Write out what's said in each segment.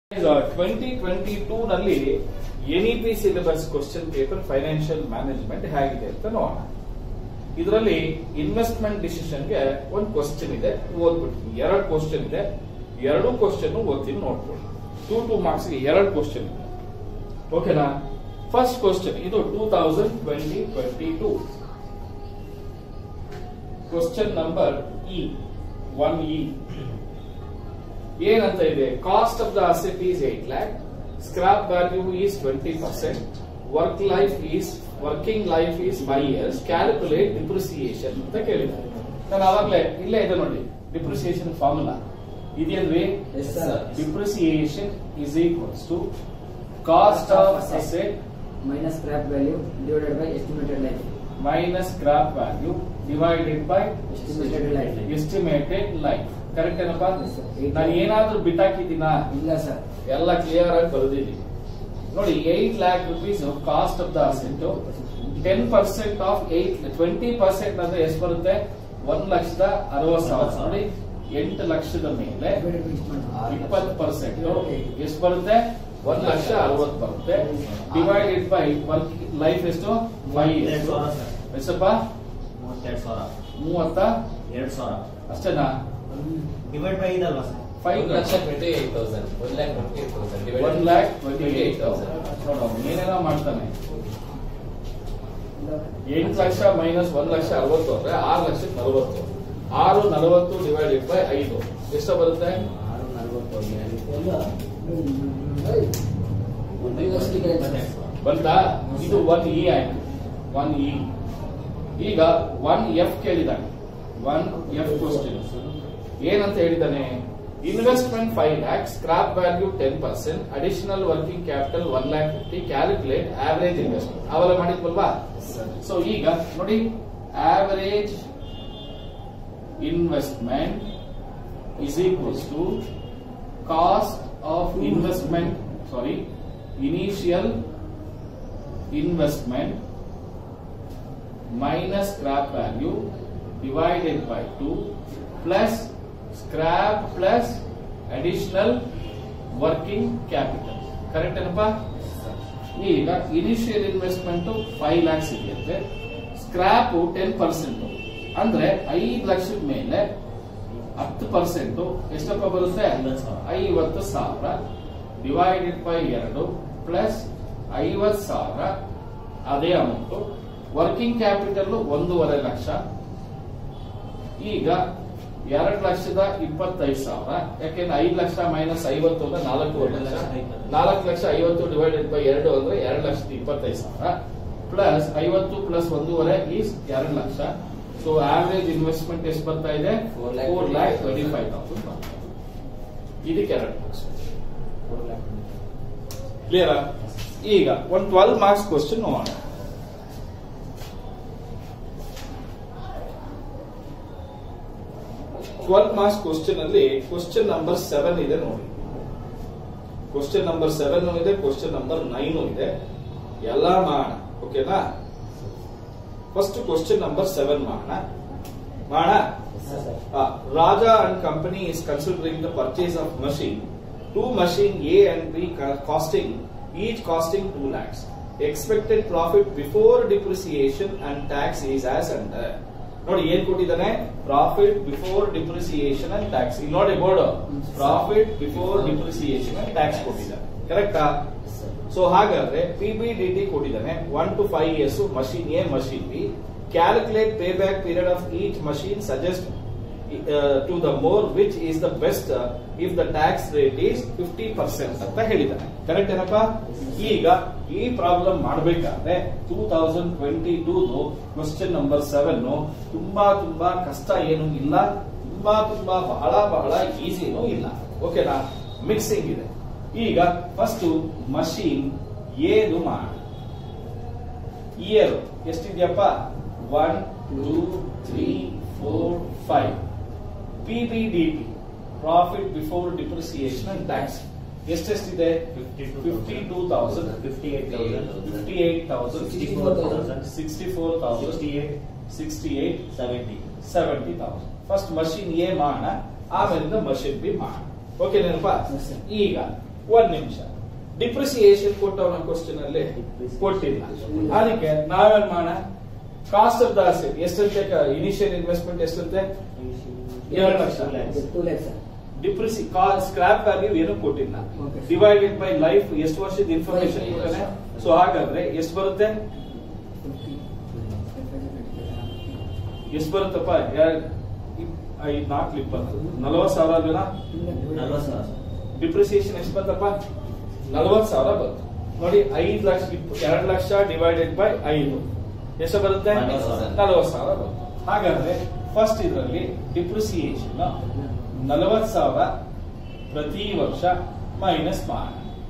Twenty twenty two ನಲ್ಲಿ NEP syllabus question paper financial management ಹೇಗಿದೆ ಅಂತ ನೋಡೋಣ ಇದರಲ್ಲಿ ಇನ್ವೆಸ್ಟ್ಮೆಂಟ್ ಡಿಸಿಷನ್ಗೆ ಒಂದು ಕ್ವಶನ್ ಇದೆ ಓದ್ಬಿಡ್ತೀನಿ ಎರಡು ಕ್ವಶನ್ ಇದೆ ಎರಡು ಕ್ವಶನ್ ಓದ್ತೀನಿ ನೋಡ್ಕೊಳ್ಳಿ ಟೂ ಟೂ ಮಾರ್ಕ್ಸ್ ಗೆ ಎರಡು ಕ್ವಶನ್ ಇದೆ ಓಕೆನಾ ಫಸ್ಟ್ ಕ್ವಶನ್ ಇದು two thousand twenty twenty two question number ಇ ಒನ್ ಇ ಏನಂತ ಇದೆ cost of the asset is eight lakh scrap value is twenty percent work life is working life is five years calculate depreciation ಅಂತ ಕೇಳಿದ್ದಾರೆ ನಾನು ಆವಾಗಲೇ ಇಲ್ಲೇ ಇದೆ ನೋಡಿ ಡಿಪ್ರಿಸಿಯೇಷನ್ ಫಾರ್ಮುಲಾ ಇದೆಯಲ್ರಿ Yes, sir. Depreciation is equals to cost of asset minus scrap value divided by estimated life. Minus scrap value divided by Estimated life. Estimated life correct ಏನಪ್ಪಾ Yes, sir. Eight ನಾನು ಏನಾದ್ರೂ ಬಿಟ್ಟಾಕಿದ್ದೀನಾ ಇಲ್ಲ sir ಎಲ್ಲ clear ಆಗಿ ಬರೆದಿದ್ದೀವಿ ನೋಡಿ eight lakh rupees cost of the asset ten percent of eight twenty percent ಅಂದ್ರೆ ಎಷ್ಟು ಬರುತ್ತೆ ಒಂದ್ ಲಕ್ಷದ ಅರವತ್ ಸಾವಿರ ನೋಡಿ ಎಂಟು ಲಕ್ಷದ ಮೇಲೆ ಇಪ್ಪತ್ತು ಪರ್ಸೆಂಟ್ ಎಷ್ಟು ಬರುತ್ತೆ ಒಂದ್ ಲಕ್ಷ ಅರವತ್ ಬರುತ್ತೆ ಡಿವೈಡೆಡ್ ಬೈ ವರ್ಕ್ ಲೈಫ್ ಎಷ್ಟು ಫೈವ್ ಎರಡ್ ಸಾವಿರ ಸರ್. ಎಷ್ಟಪ್ಪ ಮೂವತ್ತೆರಡು ಸಾವಿರ ಮೂವತ್ತ ಎರಡ್ ಸಾವಿರ ಅಷ್ಟೇನಾ ಡಿವೈಡ್ ಬೈ ಇದಲ್ವಾ ಸರ್ ಫೈವ್ ಒಂದು ಲಕ್ಷ twenty eight thousand one lakh twenty eight thousand one lakh twenty eight thousand ನೋಡ ಏನೇನೋ ಮಾಡ್ತಾನೆ ಎಂಟು ಲಕ್ಷ ಮೈನಸ್ ಒಂದ್ ಲಕ್ಷ ಅರವತ್ತು ಅಂದ್ರೆ ಆರು ಲಕ್ಷಕ್ಕೆ ನಲವತ್ತು ಆರು ನಲವತ್ತು ಡಿವೈಡೆಡ್ ಬೈ ಐದು ಎಷ್ಟು ಬರುತ್ತೆ ಆರು ನಲವತ್ತು ಬಂತಾ ಇದು ಒನ್ ಇ ಆಯ್ತು ಒನ್ ಇ ಈಗ ಒನ್ ಎಫ್ ಕೇಳಿದಾನೆ ಒನ್ ಎಫ್ ಕ್ವಶನ್ ಏನಂತ ಹೇಳಿದಾನೆ investment five lakh scrap value ten percent additional working capital one lakh fifty calculate average investment ಅವೆಲ್ಲ ಮಾಡಿದ್ವಲ್ವಾ ಸೊ ಈಗ ನೋಡಿ average investment is equals to cost of investment sorry initial investment minus scrap value divided by 2 plus scrap plus additional working capital correct ಏನಪ್ಪ ಈಗ initial investment five lakhs ಇದೆಯಂತೆ scrap ten percent ಅಂದ್ರೆ ಐದು ಲಕ್ಷದ ಮೇಲೆ ಹತ್ತು ಪರ್ಸೆಂಟ್ ಎಷ್ಟಪ್ಪ ಬರುತ್ತೆ ಐವತ್ತು ಸಾವಿರ. ಐವತ್ತು ಸಾವಿರ ಡಿವೈಡೆಡ್ ಬೈ ಎರಡು ಪ್ಲಸ್ ಐವತ್ತು ಸಾವಿರ ಅದೇ ಅಮೌಂಟ್ ವರ್ಕಿಂಗ್ ಕ್ಯಾಪಿಟಲ್ ಒಂದೂವರೆ ಲಕ್ಷ ಈಗ ಎರಡು ಲಕ್ಷದ ಇಪ್ಪತ್ತೈದು ಸಾವಿರ ಯಾಕೆಂದ್ರೆ ಐದು ಲಕ್ಷ ಮೈನಸ್ ಐವತ್ತು ಅಂದ್ರೆ ನಾಲ್ಕೂವರೆ ಲಕ್ಷ ನಾಲ್ಕು ಲಕ್ಷ ಐವತ್ತು ಡಿವೈಡೆಡ್ ಬೈ ಎರಡು ಅಂದ್ರೆ ಎರಡು ಲಕ್ಷದ ಇಪ್ಪತ್ತೈದು ಸಾವಿರ ಪ್ಲಸ್ ಐವತ್ತು ಪ್ಲಸ್ ಒಂದೂವರೆ ಈಸ್ ಎರಡು ಲಕ್ಷ ಸೊ ಆವರೇಜ್ ಇನ್ವೆಸ್ಟ್ಮೆಂಟ್ ಎಷ್ಟು ಬರ್ತಾ ಇದೆ Four lakh four lakh twenty five thousand ಇದಕ್ಕೆ ಎರಡು ಕ್ಲಿಯರಾ ಈಗ ಒಂದು ಟ್ವೆಲ್ ಮಾರ್ಕ್ಸ್ ಕ್ವಶನ್ ನೋಡೋಣ ಟ್ವೆಲ್ ಮಾರ್ಕ್ಸ್ ಕ್ವಶನ್ ಅಲ್ಲಿ ಕ್ವಶನ್ ನಂಬರ್ ಸೆವೆನ್ ಇದೆ ನೋಡಿ ಕ್ವಶನ್ ನಂಬರ್ ಸೆವೆನ್ ಇದೆ ಕ್ವಶನ್ ನಂಬರ್ ನೈನ್ ಇದೆ ಎಲ್ಲ ಮಾಡೋಣ ಓಕೆನಾ ಫಸ್ಟ್ ಕ್ವಶನ್ ನಂಬರ್ ಸೆವೆನ್ ಮಾಡೋಣ ಮಾಡೋಣ Uh, Raja and company is considering the purchase of machine. Two machine A and B co- costing each costing 2 lakhs. Expected profit before depreciation and tax is as under. ನೋಡಿ ಏನ್ ಕೊಟ್ಟಿದ್ದಾನೆ profit before depreciation and tax ಇಲ್ಲಿ ನೋಡಿ board profit before depreciation and tax ಕೊಟ್ಟಿದ್ದಾನೆ ಕರೆಕ್ಟಾ so ಹಾಗಾದ್ರೆ P B D T ಕೊಟ್ಟಿದ್ದಾನೆ one to five years machine A machine B calculate pay back period of each machine suggest to the more which is the best if the tax rate is fifty percent ಅಂತ ಹೇಳಿದ್ದಾನೆ correct ಏನಪ್ಪಾ ಈಗ ಈ problem ಮಾಡಬೇಕಾದ್ರೆ two thousand twenty two question number seven ತುಂಬಾ ತುಂಬಾ ಕಷ್ಟ ಏನೂ ಇಲ್ಲ ತುಂಬಾ ತುಂಬಾ ಬಹಳ ಬಹಳ ಈಸಿನೂ ಇಲ್ಲ ಓಕೆನಾ ಮಿಕ್ಸಿಂಗ್ ಇದೆ ಈಗ ಫಸ್ಟ್ ಮಷೀನ್ ಏದು ಮಾಡ ಇಯರ್ ಎಷ್ಟಿದ್ಯಪ್ಪ one two three four five P B D T profit before depreciation and tax ಎಷ್ಟೆಷ್ಟಿದೆ 52,000. Fifty two thousand fifty eight thousand fifty eight thousand sixty four thousand sixty four thousand sixty eight sixty eight seventy seventy thousand first machine A ಮಾಡೋಣ ಆಮೇಲಿಂದ machine B ಮಾಡೋಣ okay ನೆನಪಾ Yes, sir. ಈಗ ಒಂದ್ ನಿಮಿಷ depreciation ಕೊಟ್ಟವನ question ಅಲ್ಲಿ ಕೊಟ್ಟಿಲ್ಲ ಅದಕ್ಕೆ ನಾವೇನ್ ಮಾಡೋಣ ಕಾಸ್ಟ್ ಆಫ್ ದ ಅಸೆಟ್ ಎಷ್ಟಂತೆ ಇನಿಷಿಯಲ್ ಇನ್ವೆಸ್ಟ್ಮೆಂಟ್ ಎಷ್ಟಂತೆ ಎರಡು ಲಕ್ಷ ಟೂ ಲ್ಯಾಕ್ಸ್ ಸರ್ ಡಿಪ್ರಿಸಿ ಸ್ಕ್ರಾಪ್ ವ್ಯಾಲ್ಯೂ ಏನು ಕೊಟ್ಟಿಲ್ಲ Okay. ಡಿವೈಡೆಡ್ ಬೈ ಲೈಫ್ ಎಷ್ಟು ವರ್ಷದ ಇನ್ಫಾರ್ಮೇಶನ್ Five ಕೊಟ್ಟಾನೆ years. ಸೊ ಹಾಗಾದ್ರೆ ಎಷ್ಟು ಬರುತ್ತೆ ಎಷ್ಟು ಬರುತ್ತಪ್ಪ ಐದ್ ನಾಲ್ಕು ಇಪ್ಪತ್ತು ನಲವತ್ತು ಸಾವಿರ ಅಲ್ವೇನಾ ನಲ್ವತ್ತು ಸಾವಿರ ಸರ್ ಡಿಪ್ರಿಸಿಯೇಷನ್ ಎಷ್ಟು ಬಂತಪ್ಪ ನಲವತ್ತು ಸಾವಿರ ಬಂತು ನೋಡಿ ಐದು ಲಕ್ಷ ಇಪ್ಪ- ಎರಡು ಲಕ್ಷ ಡಿವೈಡೆಡ್ ಬೈ ಐದು ಎಷ್ಟು ಬರುತ್ತೆ ನಲವತ್ತು ಸಾವಿರ. ನಲವತ್ತು ಸಾವಿರ ಬಂತು ಹಾಗಾದ್ರೆ ಫಸ್ಟ್ ಇದರಲ್ಲಿ ಡಿಪ್ರಿಸಿಯೇಷನ್ ನಲವತ್ತು ಸಾವಿರ ಪ್ರತಿ ವರ್ಷ ಮೈನಸ್ ಮಾಡಿ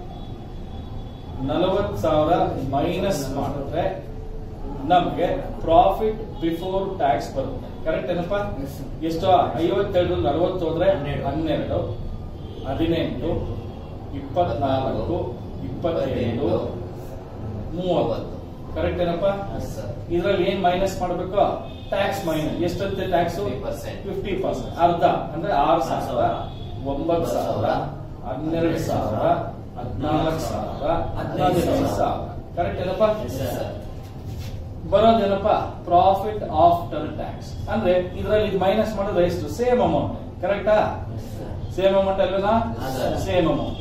ನಲವತ್ತು ಸಾವಿರ ಮೈನಸ್ ಮಾಡಿದ್ರೆ ನಮ್ಗೆ ಪ್ರಾಫಿಟ್ ಬಿಫೋರ್ ಟ್ಯಾಕ್ಸ್ ಬರುತ್ತೆ ಕರೆಕ್ಟ್ ಏನಪ್ಪಾ Yes, sir. ಎಷ್ಟು ಐವತ್ತೆರಡು ನಲವತ್ತು ಹೋದ್ರೆ ಹನ್ನೆರಡು. ಹನ್ನೆರಡು ಹದಿನೆಂಟು ಇಪ್ಪತ್ನಾಲ್ಕು ಇಪ್ಪತ್ತೇಳು ಮೂವತ್ತು ಕರೆಕ್ಟ್ ಏನಪ್ಪಾ Yes, sir. ಇದ್ರಲ್ಲಿ ಏನ್ ಮೈನಸ್ ಮಾಡಬೇಕು ಟ್ಯಾಕ್ಸ್ ಮೈನಸ್ ಎಷ್ಟಂತೆ ಟ್ಯಾಕ್ಸ್ 50%. ಫಿಫ್ಟಿ ಪರ್ಸೆಂಟ್ ಅರ್ಧ ಅಂದ್ರೆ ಆರು ಸಾವಿರ ಒಂಬತ್ತು ಸಾವಿರ ಹನ್ನೆರಡು ಸಾವಿರ ಹದಿನಾಲ್ಕು ಸಾವಿರ ಹದಿನೈದು ಸಾವಿರ ಕರೆಕ್ಟ್ ಏನಪ್ಪಾ Yes, sir. ಬರೋದೇನಪ್ಪ ಪ್ರಾಫಿಟ್ ಆಫ್ಟರ್ ಟ್ಯಾಕ್ಸ್ ಅಂದ್ರೆ ಇದರಲ್ಲಿ ಮೈನಸ್ ಮಾಡಿದ್ರೆ ಎಷ್ಟು ಸೇಮ್ ಅಮೌಂಟ್ ಕರೆಕ್ಟಾ ಸೇಮ್ ಅಮೌಂಟ್ ಅಲ್ವೇನಾ ಹಾ, sir. ಸೇಮ್ ಅಮೌಂಟ್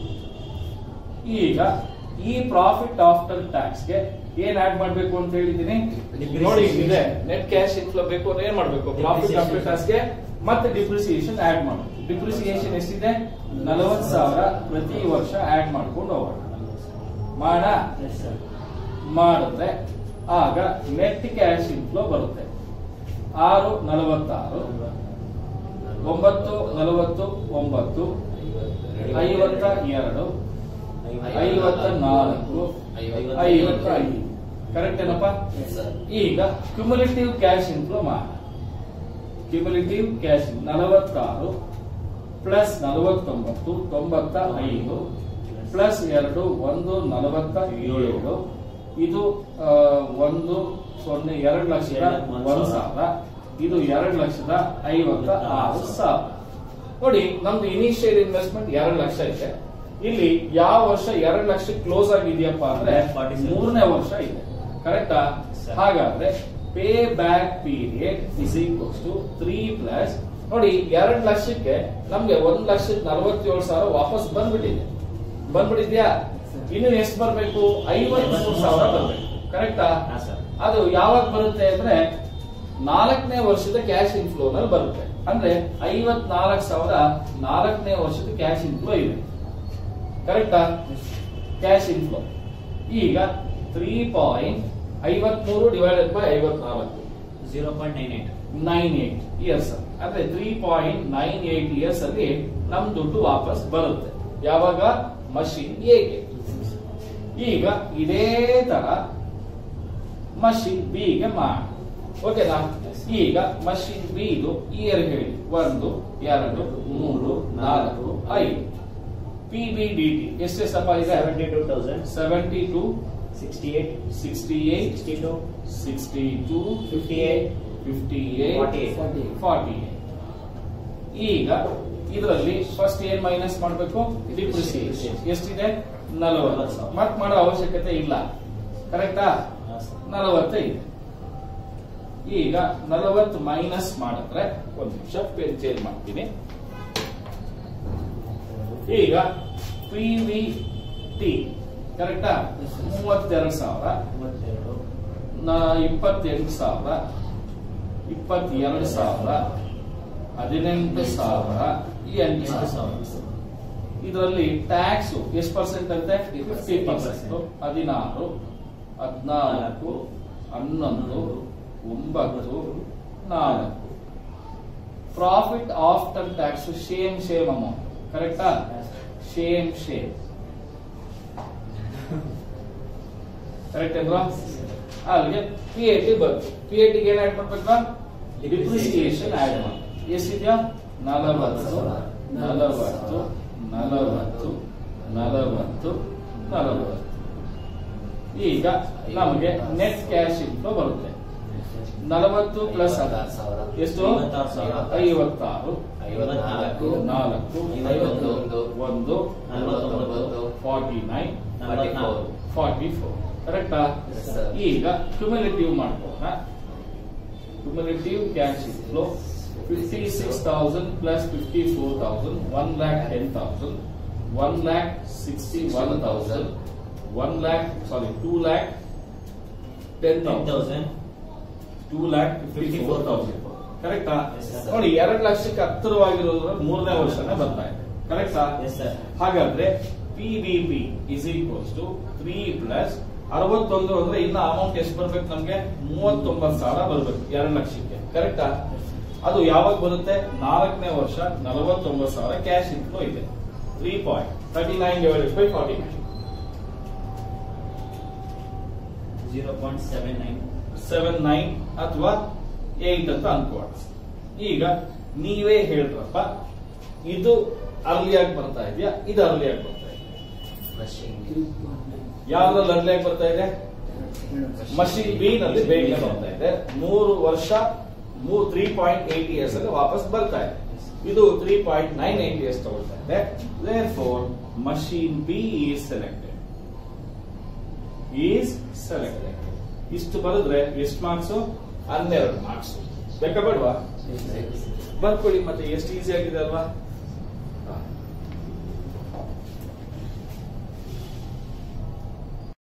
ಈಗ ಈ ಪ್ರಾಫಿಟ್ ಆಫ್ಟರ್ ಟ್ಯಾಕ್ಸ್ ಗೆ ಏನ್ ಆಡ್ ಮಾಡ್ಬೇಕು ಅಂತ ಹೇಳಿದೀನಿ Depreciation. ನೋಡಿ ಇದೆ ನೆಟ್ ಕ್ಯಾಶ್ ಇನ್ಫ್ಲೋ ಬೇಕು ಅಂದ್ರೆ ಏನ್ ಮಾಡ್ಬೇಕು ಪ್ರಾಫಿಟ್ Depreciation. ಆಫ್ಟರ್ ಟ್ಯಾಕ್ಸ್ ಗೆ ಮತ್ತೆ ಡಿಪ್ರಿಸಿಯೇಷನ್ ಆಡ್ ಮಾಡಬೇಕು ಡಿಪ್ರಿಸಿಯೇಷನ್ ಎಷ್ಟಿದೆ ನಲವತ್ತು ಸಾವಿರ ಪ್ರತಿ ವರ್ಷ ಆಡ್ ಮಾಡ್ಕೊಂಡು ಹೋಗೋಣ ಮಾಡ ಎಸ್ ಸರ್ ಮಾಡಿದ್ರೆ ಆಗ ನೆಟ್ ಕ್ಯಾಶ್ ಇನ್ಫ್ಲೋ ಬರುತ್ತೆ ಆರು ನಲವತ್ತಾರು ಒಂಬತ್ತು ನಲವತ್ತು ಒಂಬತ್ತು ಐವತ್ತ ಎರಡು ಐವತ್ತ ನಾಲ್ಕು ಐವತ್ತ ಐದು ಕರೆಕ್ಟ್ ಏನಪ್ಪಾ ಎಸ್ ಸರ್ ಈಗ ಕ್ಯುಮುಲೇಟಿವ್ ಕ್ಯಾಶ್ ಇನ್ಫ್ಲೋ ಮಾಡ ಕ್ಯುಮುಲೇಟಿವ್ ಕ್ಯಾಶ್ ನಲವತ್ತಾರು ಪ್ಲಸ್ ನಲವತ್ತೊಂಬತ್ತು ತೊಂಬತ್ತ ಐದು ಪ್ಲಸ್ ಎರಡು ಒಂದು ನಲವತ್ತ ಏಳು ಇದು ಆ, ಒಂದು ಸೊನ್ನೆ ಎರಡು ಲಕ್ಷದ ಒಂದು ಸಾವಿರ ಇದು ಎರಡು ಲಕ್ಷದ ಐವತ್ತ ಆರು ಸಾವಿರ ನೋಡಿ ನಮ್ದು ಇನಿಷಿಯಲ್ ಇನ್ವೆಸ್ಟ್ಮೆಂಟ್ ಎರಡು ಲಕ್ಷ ಇದೆ ಇಲ್ಲಿ ಯಾವ ವರ್ಷ ಎರಡು ಲಕ್ಷ ಕ್ಲೋಸ್ ಆಗಿದೆಯಪ್ಪ ಅಂದ್ರೆ 47. ಮೂರನೇ ವರ್ಷ ಇದೆ ಕರೆಕ್ಟಾ Sir. ಹಾಗಾದ್ರೆ pay back period is equals to three plus ನೋಡಿ ಎರಡು ಲಕ್ಷಕ್ಕೆ ನಮ್ಗೆ ಒಂದ್ ಲಕ್ಷದ ನಲವತ್ತೇಳು ಸಾವಿರ ವಾಪಸ್ ಬಂದ್ಬಿಟ್ಟಿದೆ ಬಂದ್ಬಿಟ್ಟಿದ್ಯಾ ಇನ್ನು ಎಷ್ಟು ಬರ್ಬೇಕು ಐವತ್ಮೂರು ಸಾವಿರ ಬರ್ಬೇಕು ಕರೆಕ್ಟಾ ಹಾ, sir. ಅದು ಯಾವಾಗ ಬರುತ್ತೆ ಅಂದ್ರೆ ನಾಲ್ಕನೇ ವರ್ಷದ ಕ್ಯಾಶ್ ಇನ್ಫ್ಲೋ ನಲ್ಲಿ ಬರುತ್ತೆ ಅಂದ್ರೆ ಐವತ್ನಾಲ್ಕು ಸಾವಿರ ನಾಲ್ಕನೇ ವರ್ಷದ ಕ್ಯಾಶ್ ಇನ್ಫ್ಲೋ ಇದೆ ಕರೆಕ್ಟಾ ಕ್ಯಾಶ್ ಇನ್ಫ್ಲೋ ಈಗ ತ್ರೀ ಪಾಯಿಂಟ್ ಐವತ್ಮೂರು ಡಿವೈಡೆಡ್ ಬೈ ಐವತ್ನಾಲ್ಕು zero point nine eight nine eight years ಅಂದ್ರೆ three point nine eight years ಅಲ್ಲಿ ನಮ್ ದುಡ್ಡು ವಾಪಸ್ ಬರುತ್ತೆ ಯಾವಾಗ ಮಷಿನ್ ಎಗೆ ಈಗ ಇದೇ ತರ ಮಷಿನ್ ಬಿ ಗೆ ಮಾಡಿ ಓಕೆನಾ ಈಗ ಮಷಿನ್ ಬಿ ಇದು ಇಯರ್ ಹೇಳಿ ಒಂದು ಎರಡು ಮೂರು ನಾಲ್ಕು ಐದು ಪಿ ಬಿ ಡಿ ಟಿ ಎಷ್ಟೆಷ್ಟಪ್ಪ ಇದೆ seventy two thousand seventy two sixty eight sixty eight sixty two sixty two fifty eight fifty forty eight eight forty forty ಈಗ ಇದರಲ್ಲಿ ಫಸ್ಟ್ ಏನ್ ಮೈನಸ್ ಮಾಡಬೇಕು ಡಿಪ್ರಿಸಿಯೇಷನ್ ಎಷ್ಟಿದೆ ನಲವತ್ತು ಮತ್ ಮಾಡೋ ಅವಶ್ಯಕತೆ ಇಲ್ಲ ಕರೆಕ್ಟಾ ನಲವತ್ತೈದು ಈಗ ನಲವತ್ತು ಮೈನಸ್ ಮಾಡಿದ್ರೆ ಒಂದು ನಿಮಿಷ ಪೇನ್ ಚೇಂಜ್ ಮಾಡ್ತೀನಿ ಈಗ ಪಿ ವಿ ಟಿ ಕರೆಕ್ಟಾ ಮೂವತ್ತೆರಡು ಸಾವಿರ ಮೂವತ್ತೆರಡು ನ- ಇಪ್ಪತ್ತೆಂಟು ಸಾವಿರ ಇಪ್ಪತ್ತೆರಡು ಸಾವಿರ ಹದಿನೆಂಟು ಸಾವಿರ ಎಂಟು ಸಾವಿರ ಇದರಲ್ಲಿ ಟ್ಯಾಕ್ಸ್ ಎಷ್ಟು ಪರ್ಸೆಂಟ್ ಅಂತೆ ಫಿಫ್ಟಿ ಪರ್ಸೆಂಟ್ ಹದಿನಾರು ಹದಿನಾಲ್ಕು ಹನ್ನೊಂದು ಒಂಬತ್ತು ನಾಲ್ಕು profit after tax same same amount ಕರೆಕ್ಟಾ ಸೇಮ್ ಸೇಮ್ ಕರೆಕ್ಟ್ ಅಲ್ವಾ ಅಲ್ಲಿಗೆ ಪಿ ಎ ಟಿ ಬಂತು ಪಿ ಎ ಟಿಗೆ ಏನ್ ಆಡ್ ಮಾಡ್ಬೇಕಾ ಡಿಪ್ರಿಸಿಯೇಷನ್ ಆಡ್ ಮಾಡಿ ಎಷ್ಟಿದ್ಯಾ ನಲವತ್ತು ನಲವತ್ತು ನಲವತ್ತು ನಲವತ್ತು ನಲವತ್ತು ಈಗ ನಮಗೆ ನೆಟ್ ಕ್ಯಾಶ್ ಇನ್ಫ್ಲೋ ಬರುತ್ತೆ ನಲವತ್ತು ಪ್ಲಸ್ ಐವತ್ತಾರು ಸಾವಿರ. ಎಷ್ಟು ಐವತ್ತಾರು ಸಾವಿರ. ಐವತ್ತಾರು ಐವತ್ನಾಲ್ಕು ನಾಲ್ಕು ಐವತ್ತೊಂದು ಒಂದು ನಲವತ್ತೊಂಬತ್ತು ಫಾರ್ಟಿ ನೈನ್ ನಲವತ್ನಾಲ್ಕು. ಫಾರ್ಟಿ ಫೋರ್ ಕರೆಕ್ಟಾ Yes, sir. ಈಗ ಕ್ಯುಮುಲೇಟಿವ್ ಮಾಡ್ಕೋಣ cumulative cash flow fifty six thousand plus fifty four thousand one lakh ten thousand one lakh sixty one thousand one lakh sorry two lakh ten ten thousand thousand two lakh fifty four thousand ಕರೆಕ್ಟಾ Yes, sir. ನೋಡಿ ಎರಡು ಲಕ್ಷಕ್ಕೆ ಹತ್ತಿರವಾಗಿರೋದ್ರ ಮೂರನೇ ವರ್ಷನೇ ಬರ್ತಾ ಇದೆ ಕರೆಕ್ಟಾ ಎಸ್ ಸರ್ ಹಾಗಾದ್ರೆ P B P is equals to three plus ಅರವತ್ತೊಂದು ಅಂದ್ರೆ ಇನ್ನ ಅಮೌಂಟ್ ಎಷ್ಟು ಬರ್ಬೇಕು ನಮ್ಗೆ ಮೂವತ್ತೊಂಬತ್ತು ಸಾವಿರ ಬರ್ಬೇಕು ಎರಡು ಲಕ್ಷಕ್ಕೆ ಕರೆಕ್ಟಾ ಅದು ಯಾವಾಗ ಬರುತ್ತೆ ನಾಲ್ಕನೇ ವರ್ಷ ನಲವತ್ತೊಂಬತ್ತು ಸಾವಿರ ಕ್ಯಾಶ್ ಇನ್ಫ್ಲೋ ಇದೆ three point thirty nine divided by forty nine zero point seven nine seven nine ಅಥವಾ ಏಟ್ ಅಂತ ಅನ್ಕೋಣ ಈಗ ನೀವೇ ಹೇಳ್ರಪ್ಪ ಇದು ಅರ್ಲಿಯಾಗಿ ಬರ್ತಾ ಇದೆಯಾ ಇದು ಅರ್ಲಿಯಾಗಿ ಬರ್ತಾ ಇದೆ ಮಷೀನ್ ಯಾವ್ದ್ರಲ್ಲಿ ಅರ್ಲಿಯಾಗಿ ಬರ್ತಾ ಇದೆ ಮಷೀನ್ ಬಿ ನಲ್ಲಿ ಬೇಗನೆ ಬರ್ತಾ ಇದೆ ಮೂರು ವರ್ಷ ತ್ರೀ ಪಾಯಿಂಟ್ ಏಟ್ ಇಯರ್ಸ್ ಅಲ್ಲಿ ವಾಪಸ್ ಬರ್ತಾ ಇದೆ ಇದು three point nine eight years ತಗೊಳ್ತಾ ಇದೆ therefore machine B is selected is selected ಇಷ್ಟು ಬರೆದ್ರೆ ಎಷ್ಟು ಮಾರ್ಕ್ಸ್ ಹನ್ನೆರಡು ಮಾರ್ಕ್ಸ್ ಬೇಕಾ ಬೇಡವಾ ಬರ್ಕೊಳ್ಳಿ ಮತ್ತೆ ಎಷ್ಟು ಈಸಿ ಆಗಿದೆ ಅಲ್ವಾ